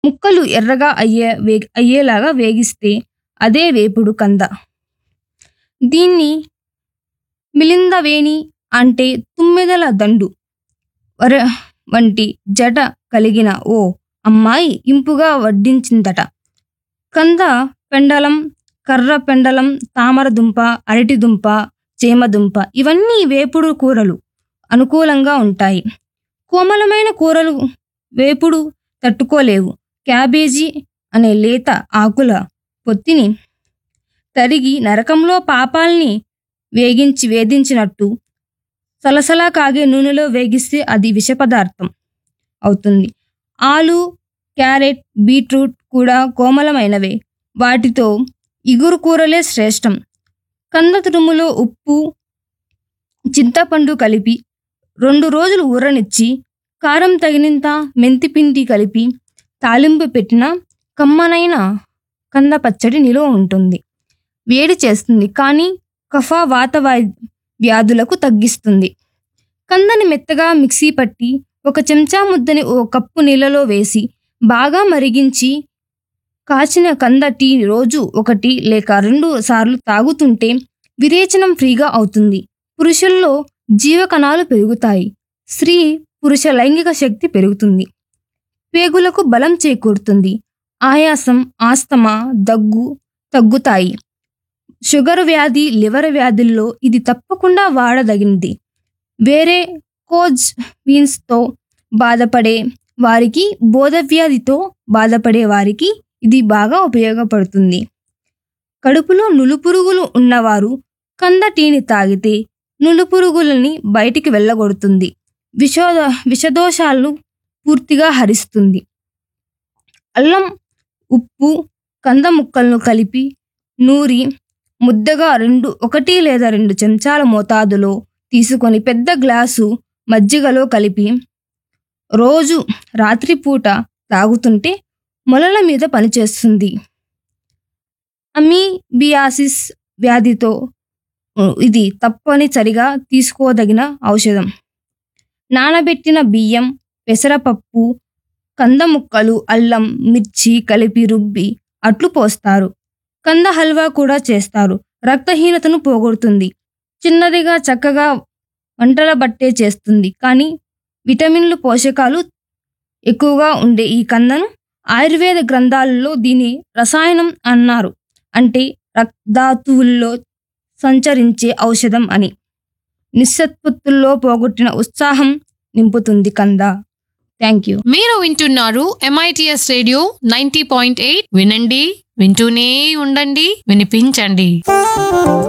ముక్కలు ఎర్రగా అయ్యే వే అయ్యేలాగా వేగిస్తే అదే వేపుడు కంద దీన్ని మిలిందవేణి అంటే తుమ్మెదల దండు వర వంటి జట కలిగిన ఓ అమ్మాయి ఇంపుగా వడ్డించిందట కంద పెండలం కర్ర పెండలం తామరదుంప అరటిదుంప చేమదుంప ఇవన్నీ వేపుడు కూరలు అనుకూలంగా ఉంటాయి కోమలమైన కూరలు వేపుడు తట్టుకోలేవు క్యాబేజీ అనే లేత ఆకుల పొత్తిని తరిగి నరకంలో పాపాల్ని వేగించి వేధించినట్టు సలసలా కాగే నూనెలో వేగిస్తే అది విష పదార్థం అవుతుంది ఆలు క్యారెట్ బీట్రూట్ కూడా కోమలమైనవే వాటితో ఇగురు కూరలే శ్రేష్టం కంద తురుములో ఉప్పు చింతపండు కలిపి రెండు రోజులు ఊరనిచ్చి కారం తగినంత మెంతిపిండి కలిపి తాలింపు పెట్టిన కమ్మనైన కంద పచ్చడి నిలువ ఉంటుంది వేడి చేస్తుంది కానీ కఫ వాత వా- వ్యాధులకు తగ్గిస్తుంది కందని మెత్తగా మిక్సీ పట్టి ఒక చెంచా ముద్దని ఓ కప్పు నీళ్ళలో వేసి బాగా మరిగించి కాచిన కంద టీ రోజు ఒకటి లేక రెండు సార్లు తాగుతుంటే విరేచనం ఫ్రీగా అవుతుంది పురుషుల్లో జీవకణాలు పెరుగుతాయి స్త్రీ పురుష లైంగిక శక్తి పెరుగుతుంది పేగులకు బలం చేకూరుతుంది ఆయాసం ఆస్తమా దగ్గు తగ్గుతాయి షుగర్ వ్యాధి లివర్ వ్యాధుల్లో ఇది తప్పకుండా వాడదగినది వేరే కోజ్ వీన్స్తో బాధపడే వారికి బోధవ్యాధితో బాధపడే వారికి ఇది బాగా ఉపయోగపడుతుంది కడుపులో నులుపురుగులు ఉన్నవారు కంద టీని తాగితే నులుపురుగులని బయటికి వెళ్ళగొడుతుంది విషోద విషదోషాలను పూర్తిగా హరిస్తుంది అల్లం ఉప్పు కంద ముక్కలను కలిపి నూరి ముద్దగా రెండు ఒకటి లేదా రెండు చెంచాల మోతాదులో తీసుకొని పెద్ద గ్లాసు మజ్జిగలో కలిపి రోజు రాత్రిపూట తాగుతుంటే మొలల మీద పనిచేస్తుంది అమీబియాసిస్ వ్యాధితో ఉ, ఇది తప్పనిసరిగా తీసుకోదగిన ఔషధం నానబెట్టిన బియ్యం పెసరపప్పు కంద ముక్కలు అల్లం మిర్చి కలిపి రుబ్బి అట్లు పోస్తారు కంద హల్వా కూడా చేస్తారు రక్తహీనతను పోగొడుతుంది చిన్నదిగా చక్కగా వంటల బట్టే చేస్తుంది కానీ విటమిన్లు పోషకాలు ఎక్కువగా ఉండే ఈ కందను ఆయుర్వేద గ్రంథాలలో దీని రసాయనం అన్నారు అంటే రక్తధాతువుల్లో సంచరించే ఔషధం అని నిస్సత్పత్తుల్లో పోగొట్టిన ఉత్సాహం నింపుతుంది కంద థ్యాంక్ యూ మీరు వింటున్నారు MITS radio ninety point eight వినండి వింటూనే ఉండండి వినిపించండి